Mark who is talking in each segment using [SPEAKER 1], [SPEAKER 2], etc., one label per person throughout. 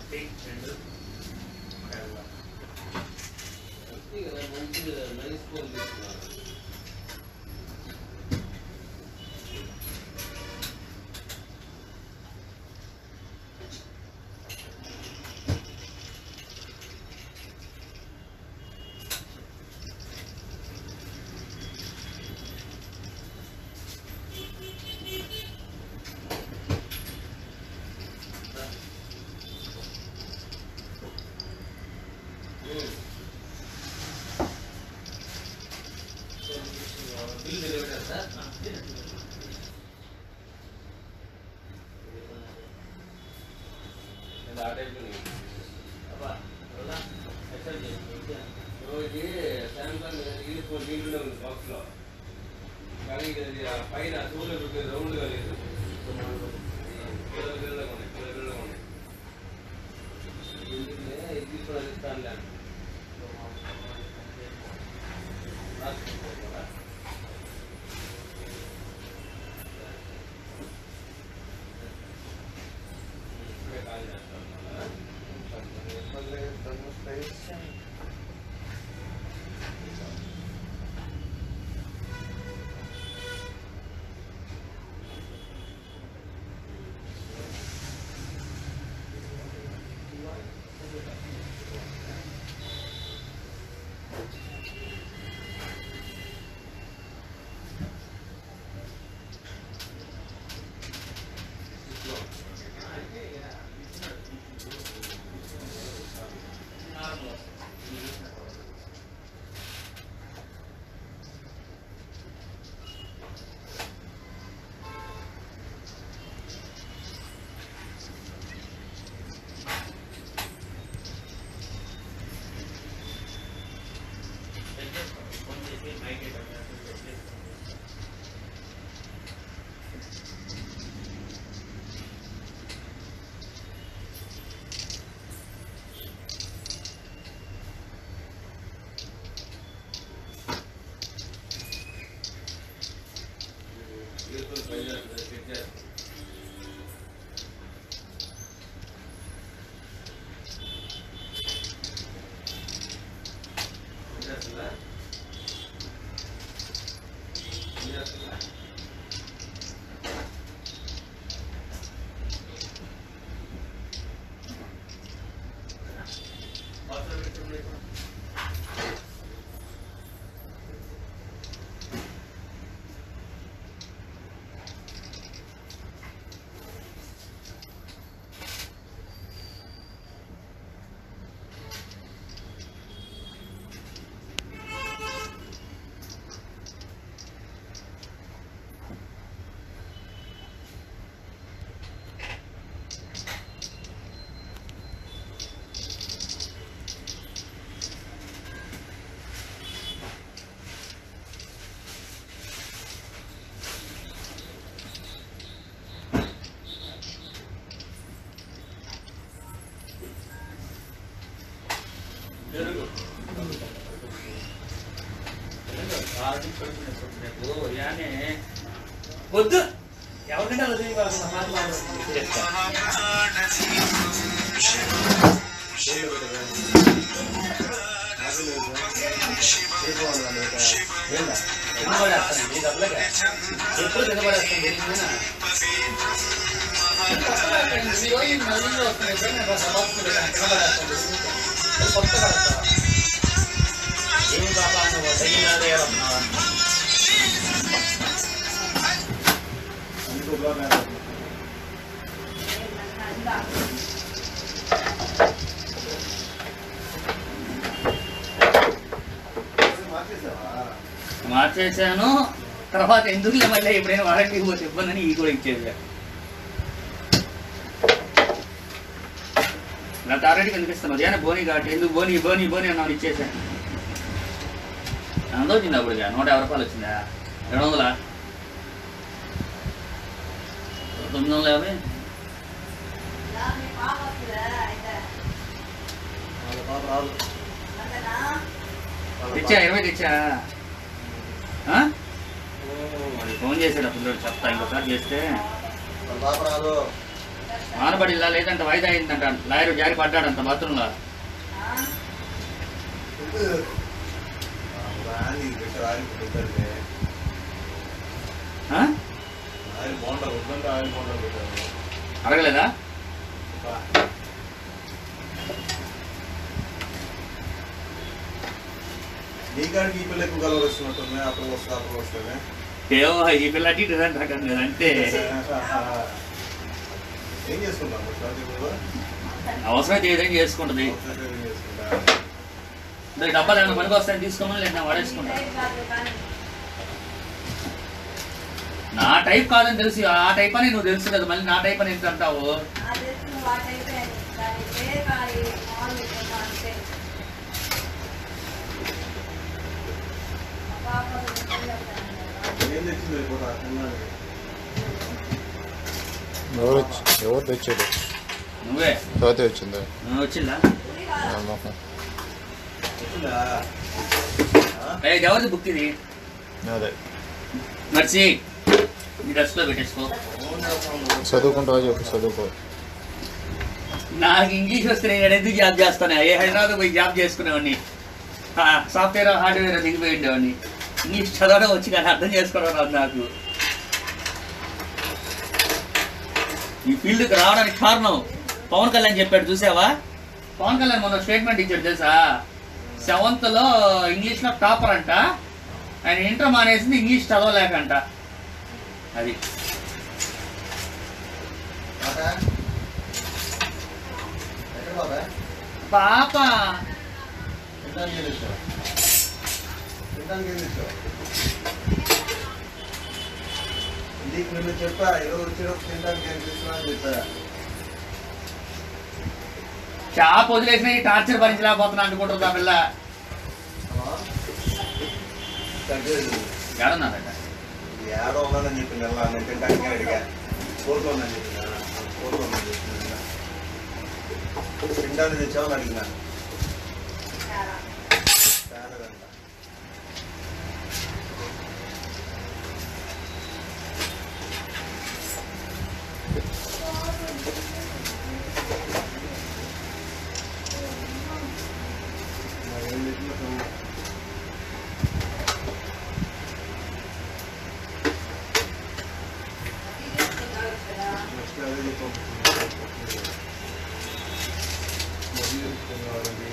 [SPEAKER 1] ఒకటి రెండు మూడు.
[SPEAKER 2] మంచిగా నైస్ ఫోన్ తీసుకున్నాను బిల్ డెలివరీ సార్ నేను ఆ టైప్లో అబ్బా వదలా. ఎక్సెల్ చేయి. ఓ, ఇది శాంసంగ్ ఇది ఫోన్ దీంట్లో ఉంది బాక్స్లో కానీ ఇది ఆ పైన టూలో పెట్టి రౌండ్గా లేదు కిలో కిలోగా ఉన్నాయి కిలో కిలోగా ఉన్నాయి దీంట్లోనే ఇది తీసుకుని ఇస్తానులే రాసుకుంటా ఇప్పుడే కాల్ చేస్తాను
[SPEAKER 1] చెక్ చేసుకోండి. ఫోన్ చేసి మైక్ ఎక్కడ చెక్ చేసుకోండి.
[SPEAKER 2] తీసుకొని పై చేస్తుంది చెక్ చేస్తాను చేస్తుందా చేస్తుందా
[SPEAKER 1] బాక్స్లో పెట్టుకోండి.
[SPEAKER 2] జరుగు
[SPEAKER 1] ఆర్డర్ పెట్టుకునే రేపు యానే వద్దు ఎవరికంటే అలా చేయగలరు నా మాట మాట్లాడుతుంది చెప్తా తినబడేస్తాను నీకు అట్లగా ఎప్పుడు తినబడేస్తాను తెలియదునా ఏమి బాబా నువ్వు తగినదే మార్చేసాను తర్వాత ఎందుకు మళ్ళీ ఎప్పుడైనా వాడండి పోతే ఇబ్బందని ఈ కూడా ఇచ్చేసా నా తారెడ్డి కనిపిస్తాను అదేనా బోని కాబట్టి ఎందుకు బోని బోని బోని అన్నాడు ఇచ్చేసాను ఎంత వచ్చింది అప్పుడు ఇక? నూట యాభై రూపాయలు వచ్చిందా రెండు వందల తొమ్మిది వందల యాభై తెచ్చా ఇరవై తెచ్చా ఆ? మరి ఫోన్ చేశాడు అప్పుడు చెప్తా ఇంకోసారి చేస్తే వానబడిలా లేదంటే వాయిదా అయిందంట లాయర్ జారి పడ్డాడంట బాత్రూంలో
[SPEAKER 3] రాని పెట్టారు ఆయిల్ పెట్టారు
[SPEAKER 1] ఆ?
[SPEAKER 3] ఆయిల్ బాగుంటుంది వద్దంటే ఆయిల్ బాగుంటుంది పెట్టారు
[SPEAKER 1] అడగలేదా
[SPEAKER 3] నీ కాడికి ఈ పిల్ల ఎక్కువ కలర్ వస్తున్నట్టుంది అక్కడ వస్తుంది అక్కడ వస్తుంది
[SPEAKER 1] ఏవో ఈ పిల్ల అటు ఇటు అంటాడు అంటే
[SPEAKER 3] ఏం చేసుకుంటాం స్టార్ట్ ఇప్పుడు
[SPEAKER 1] అవసరం ఏదైనా చేసుకుంటది
[SPEAKER 3] ఏం చేసుకుంటా
[SPEAKER 1] ఇందులో డబ్బాలు ఏమైనా పనికి వస్తాయని తీసుకోమని లేదా వాడేసుకుంటా నా టైప్ కాదని తెలిసి ఆ టైప్ అని నువ్వు తెలుసు కదా మళ్ళీ నా టైప్ అని ఎంత అంటావు
[SPEAKER 3] ఏం తెచ్చింది కూడా తిన్నాను
[SPEAKER 4] ఎవరు వచ్చి- ఎవరు తెచ్చారు
[SPEAKER 1] నువ్వే
[SPEAKER 4] తాత వచ్చిందా
[SPEAKER 1] నువ్వు వచ్చిందా
[SPEAKER 4] నా మొహం
[SPEAKER 3] తెచ్చిందా
[SPEAKER 1] ఏ, ఎవరిది బుక్ ఇది
[SPEAKER 4] అదే
[SPEAKER 1] మర్చి ఈ డ్రెస్లో పెట్టేసుకో
[SPEAKER 4] చదువుకుంటావా చెప్పు చదువుకో
[SPEAKER 1] నాకు ఇంగ్లీష్ వస్తే నేను ఎందుకు జాబ్ చేస్తాను ఏ హైదరాబాద్ పోయి జాబ్ చేసుకునేవాడిని సాఫ్ట్వేర్ హార్డ్వేర్ దిగిపోయి ఉండేవాడిని ఇంగ్లీష్ చదవడం వచ్చి కానీ అర్థం చేసుకోవడం రాదు నాకు ఈ ఫీల్డ్కి రావడానికి కారణం పవన్ కళ్యాణ్ చెప్పాడు చూసావా పవన్ కళ్యాణ్ మొన్న స్టేట్మెంట్ ఇచ్చాడు తెలుసా సెవెంత్ లో ఇంగ్లీష్ లో టాపర్ అంట ఆయన ఇంటర్ మానేసింది ఇంగ్లీష్ చదవలేకంట అది
[SPEAKER 3] బాబా ఎక్కడ బాబా
[SPEAKER 1] పాప
[SPEAKER 3] తినడానికి ఏం తెచ్చావు తినడానికి ఏం తెచ్చావు నీకు నిన్ను చెప్పా ఈరోజు వచ్చేటప్పుడు తినడానికి ఏం తీసుకున్నా అని చెప్పా
[SPEAKER 1] షాప్ వదిలేసిన ఈ టార్చర్ భరించలేకపోతున్నా అనుకుంటుంది ఆ పిల్ల
[SPEAKER 3] అమ్మా? తగ్గలేదు.
[SPEAKER 1] ఏడన్నారట
[SPEAKER 3] ఏడో ఉందని చెప్పింది అలా నేను తినడానికి అడిగా కోరుకో ఉందని చెప్పిన కోరుకో ఉందని చెప్పిన తినడానికి తెచ్చావని అడిగినా తేలేదంట. మరి ఏం తెచ్చినా సొమ్ము. నెక్స్ట్ అదే చెప్పు. మొదలు చెప్పుకున్నారండి.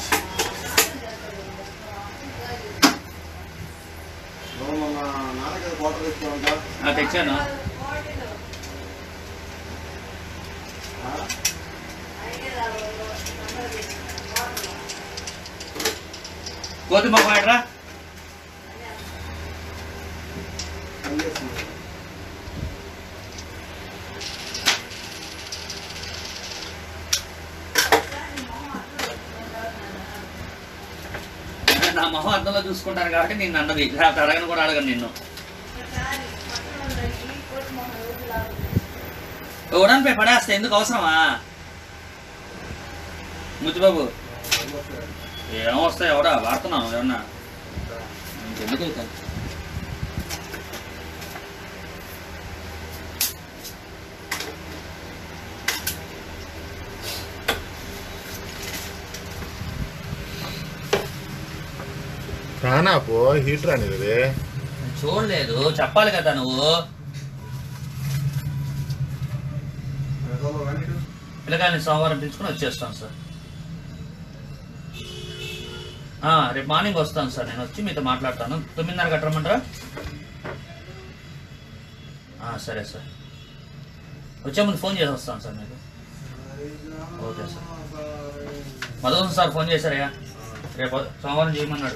[SPEAKER 3] నువ్వు మొన్న నాన్నగారు క్వార్టర్ తెచ్చుకోవాలంట
[SPEAKER 1] ఆ, తెచ్చాను గోధుమ పాడరా
[SPEAKER 3] ఏం చేస్తున్నావు
[SPEAKER 1] నా మొహం అర్థంలో చూసుకుంటాను కాబట్టి నేను అన్నది లేకపోతే అడగను కూడా అడగను నిన్ను ఉడన్పై పడేస్తే ఎందుకు అవసరమా ముచ్చిబాబు ఏం వస్తాయి ఎవడా వాడుతున్నావు ఏమన్నా ఎందుకు ఇక?
[SPEAKER 4] రానా పో హీటర్ అనేది ఇది
[SPEAKER 1] చూడలేదు చెప్పాలి కదా నువ్వు
[SPEAKER 3] వెదవలో రండి ఇటు.
[SPEAKER 1] పిల్లగాని సోమవారం పిలుచుకుని వచ్చేస్తాను సార్ ఆ, రేపు మార్నింగ్ వస్తాను సార్ నేను వచ్చి మీతో మాట్లాడతాను తొమ్మిదిన్నర కట్టమంటారా ఆ, సరే సార్ వచ్చే ముందు ఫోన్ చేసి వస్తాను సార్ మీకు okay sir. Madhusudan sir phone చేశారయ్యా రేపు సోమవారం చేయమన్నాడు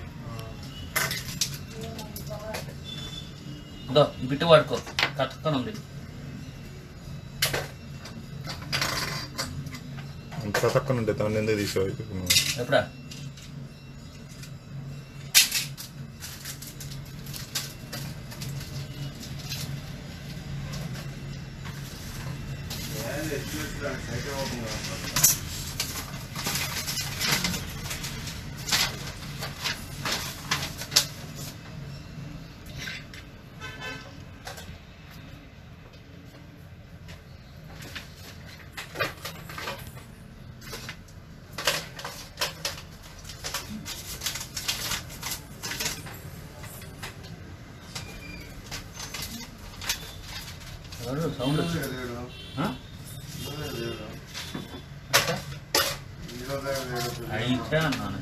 [SPEAKER 1] ఇదో ఈ బిట్టు వాడుకో కథక్కన ఉంది
[SPEAKER 4] అంత తక్కువ ఉంటే దాన్ని ఎందుకు తీసావు
[SPEAKER 1] ఎప్పుడా
[SPEAKER 3] ఏంది ఎత్తులు ఎత్తుడానికి సైకిల్ అవుతుందా?
[SPEAKER 1] ఎవరు సౌండ్
[SPEAKER 3] ఈరోజే
[SPEAKER 1] వచ్చింది
[SPEAKER 3] కదా ఏడు.
[SPEAKER 1] ఆ?
[SPEAKER 3] ఈరోజే ఏడు.
[SPEAKER 1] అంటే?
[SPEAKER 3] ఈరోజే ఏడు.
[SPEAKER 1] అయితే అన్నాను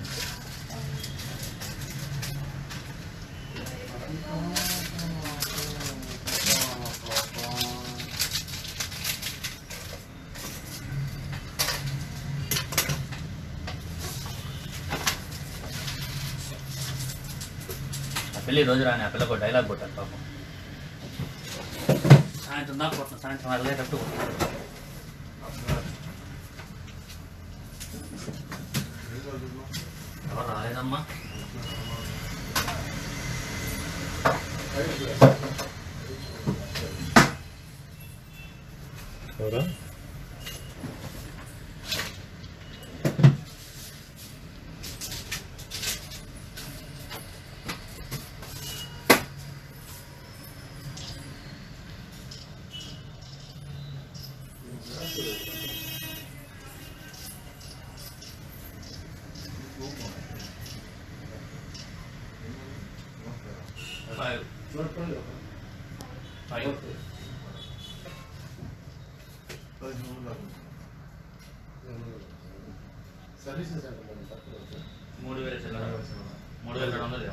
[SPEAKER 1] ఆ పిల్ల ఈ రోజు రాని ఆ పిల్లకు డైలాగ్ కొట్టాను పాపం సాయంత్రం దాకా కొట్టిన సాయంత్రం వెళ్ళేటట్టు కొట్టాను ఎవరు రాలేదమ్మా
[SPEAKER 4] ఎవరా
[SPEAKER 1] ఫైవ్ ఫైవ్ మూడు వేల చిల్లర మూడు వేల రెండు వందలు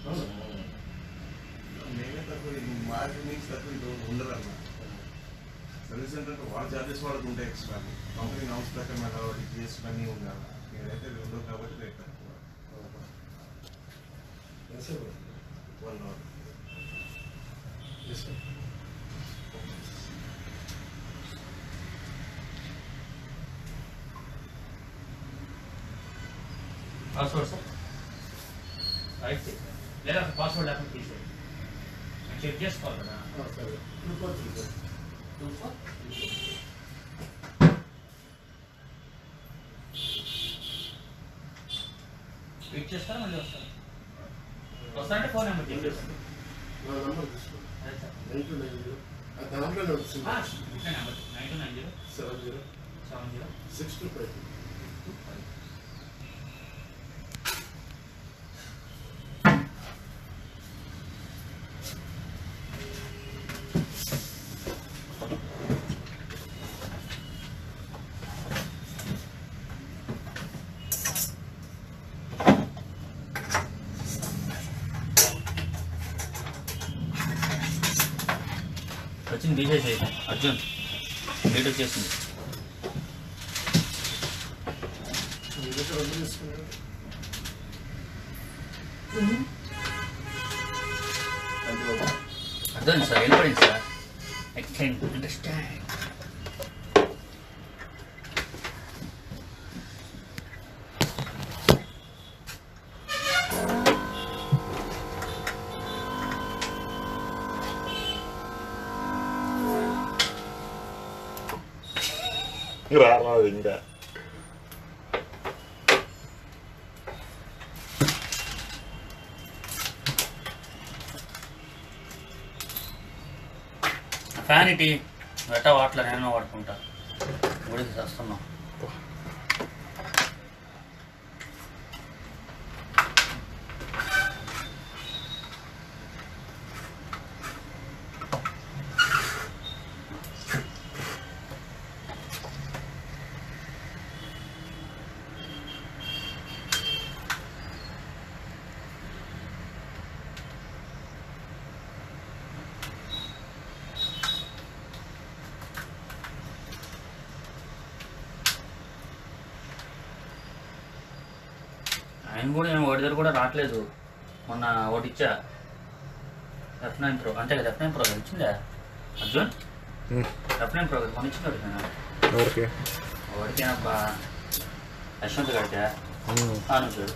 [SPEAKER 3] నేనే తక్కువ ఇది మార్కెట్ నుంచి తక్కువ ఇది ఉండదన్న సర్వీస్ సెంటర్ అంటే వాళ్ళ చార్జెస్ వాళ్ళకి ఉంటాయి ఎక్స్ట్రా కంపెనీ హౌస్ ప్రకారం కాబట్టి జిఎస్టీ అన్నీ ఉండాలి నేనైతే ఇవి ఉండవు కాబట్టి రేట్ తక్కువ one hour
[SPEAKER 1] password sir right లేదా పాస్వర్డ్ లేకుండా తీసేయండి చెక్ చేసుకోవాలి కదా టూ ఫోర్ వెయిట్ చేస్తారా మళ్ళీ వస్తారా వస్తారంటే ఫోన్ నెంబర్ చెప్పేస్తాను అదే సార్
[SPEAKER 5] దాంట్లోనే వచ్చింది
[SPEAKER 1] ఆ, ఇదే number nine two nine zero
[SPEAKER 5] seven zero
[SPEAKER 1] seven zero
[SPEAKER 5] six two five
[SPEAKER 1] two five వచ్చింది తీసేసేయి అర్జున్ డేట్ వచ్చేసింది
[SPEAKER 5] మీ దగ్గర రద్దు చేసుకున్నాడు
[SPEAKER 1] అర్థం సార్ వెళ్ళిపోయింది సార్ ఐ కెన్ అండర్స్టాండ్
[SPEAKER 4] రాలేదు ఇంకా
[SPEAKER 1] ఫ్యాన్ ఇటీ వెట వాటలో నేను వాడుకుంటా గుడికి చేస్తున్నాం ఆయన కూడా నేను వాడి దగ్గర కూడా రావట్లేదు మొన్న ఒకటి ఇచ్చా ఎఫ్ నైన్ ప్రో అంతే కదా ఎఫ్ నైన్ ప్రో కదా ఇచ్చిందా అర్జున్
[SPEAKER 4] ఉమ్.
[SPEAKER 1] ఎఫ్ నైన్ ప్రో కదా మొన్న ఇచ్చింది ఒకటి నేను
[SPEAKER 4] ఎవరికి
[SPEAKER 1] వాడికి నాకు యశ్వంత్ గడితే
[SPEAKER 4] ఉమ్.
[SPEAKER 1] ఆనంద్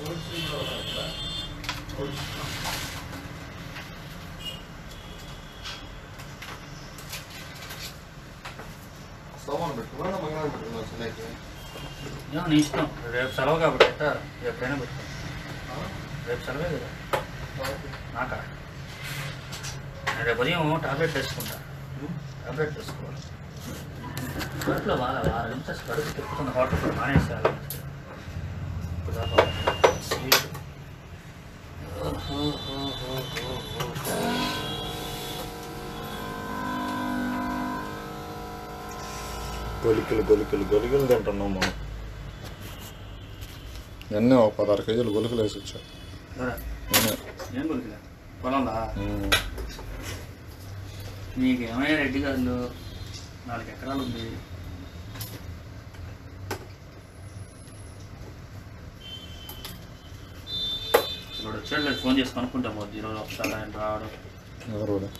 [SPEAKER 3] సోమవారం పెట్టుకున్నా మంగళవారం పెట్టుకున్నా చెన్నైకి
[SPEAKER 1] ఏమో నీ ఇష్టం రేపు సెలవు కాబట్టి ఎట్టా ఎప్పుడైనా పెట్టుకో రేపు సెలవే కదా నాకా నేను రేపు ఉదయం టాబ్లెట్ వేసుకుంటా టాబ్లెట్ వేసుకోవాలి కడుపులో బాగా ఆరు నిమిషాలు కడుపు తిప్పుతుంది హోటల్ మానేసేయాలి ఇప్పుడు దాకా స్వీట్ ఓహో
[SPEAKER 4] గొలికలు గొలికలు గొలికలు తింటున్నాం మనం ఎన్నో ఒక పదహారు కేజీలు గొలికలు వేసి వచ్చా
[SPEAKER 1] ఎవరా?
[SPEAKER 4] నేనే.
[SPEAKER 1] ఏం కొడుకులే పొలంలా
[SPEAKER 4] ఉమ్.
[SPEAKER 1] నీకు ఏమైనా రెడ్డి గారు నాలుగు ఎకరాలు ఉంది ఇప్పుడు వచ్చాడు లేదు ఫోన్ చేసి కనుక్కుంటాం పోద్ది ఈరోజు వస్తాడా ఆయన రావడం
[SPEAKER 4] ఎవరు వాడు?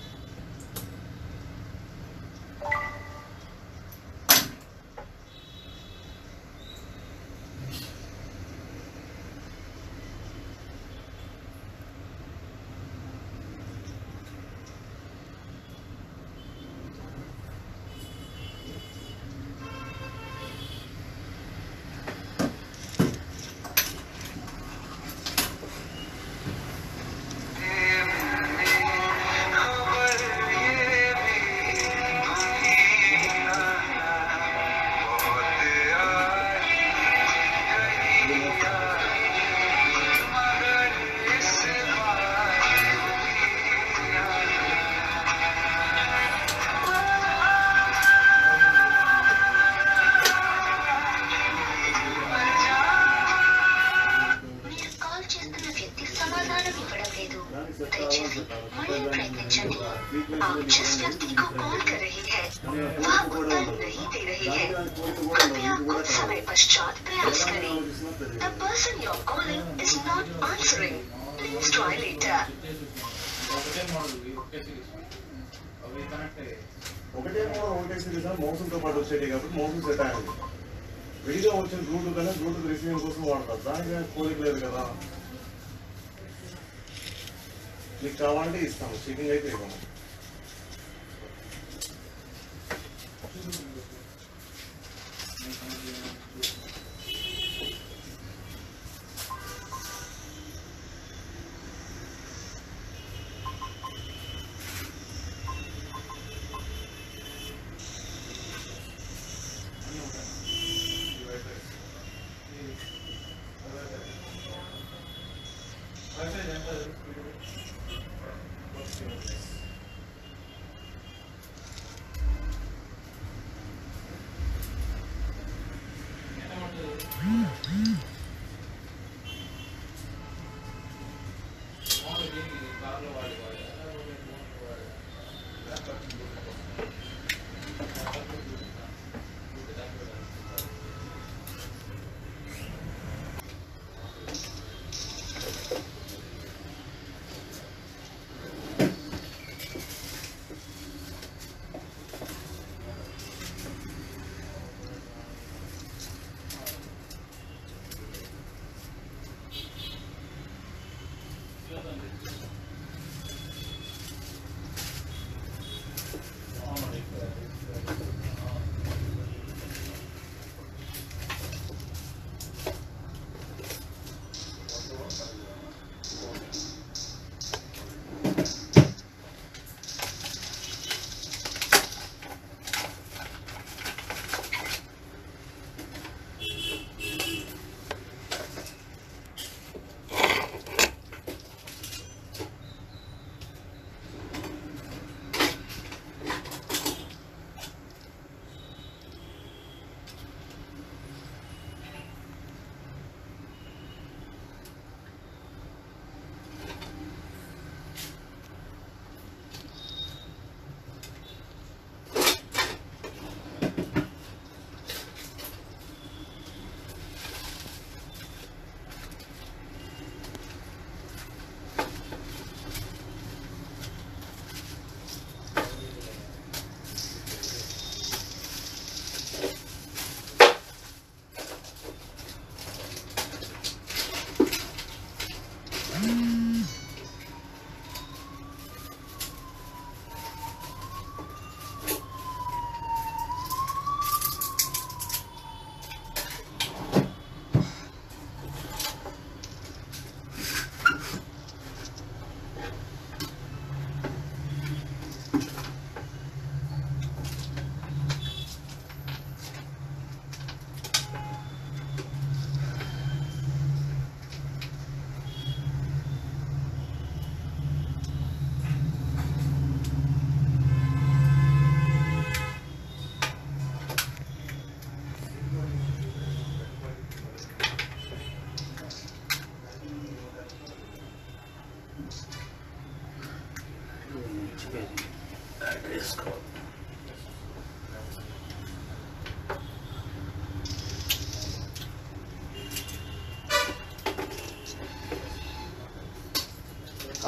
[SPEAKER 6] మీరు కాల్ చేస్తున్న వ్యక్తి సమాధానం ఇవ్వడం లేదు దయచేసి మళ్ళీ ప్రయత్నించండి आप जिस व्यक्ति को कॉल कर रही है वह उत्तर नहीं दे रही है कृपया कुछ समय पश्चात प्रयास करें The person you're calling is not answering. Please try later.
[SPEAKER 3] ఒకటే కూడా ఒకటే సిరీస్ మౌసంతో పాటు వచ్చేటి కాబట్టి మౌసం సెట్ అయింది విడిగా వచ్చిన బ్లూటూత్ అనేది బ్లూటూత్ రిసీవింగ్ కోసం వాడతారు దానికి కోరిక లేదు కదా మీకు కావాలంటే ఇస్తాము చెకింగ్ అయితే ఇవ్వము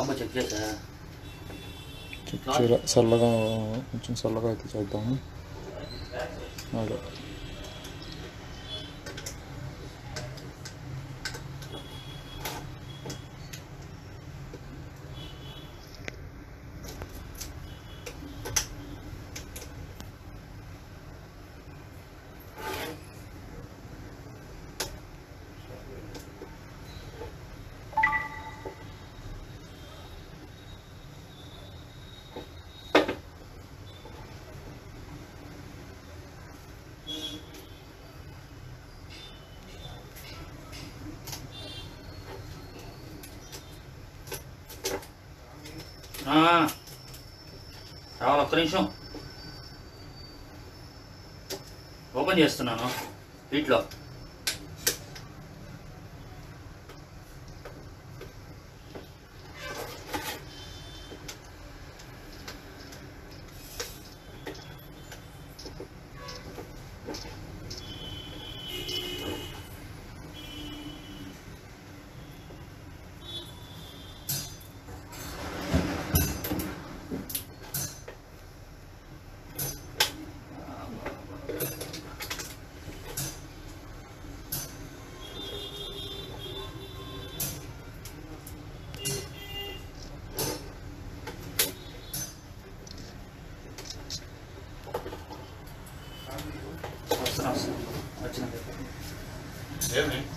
[SPEAKER 1] బాబా చెక్ చేసా
[SPEAKER 7] చల్ల చల్లగా కొంచెం చల్లగా అయితే చేద్దాము అదే
[SPEAKER 1] ఆ, రావాలి ఒక్క నిమిషం ఓపెన్ చేస్తున్నాను వీటిలో వస్తున్నా వస్తున్నా వచ్చిన
[SPEAKER 4] ఏమి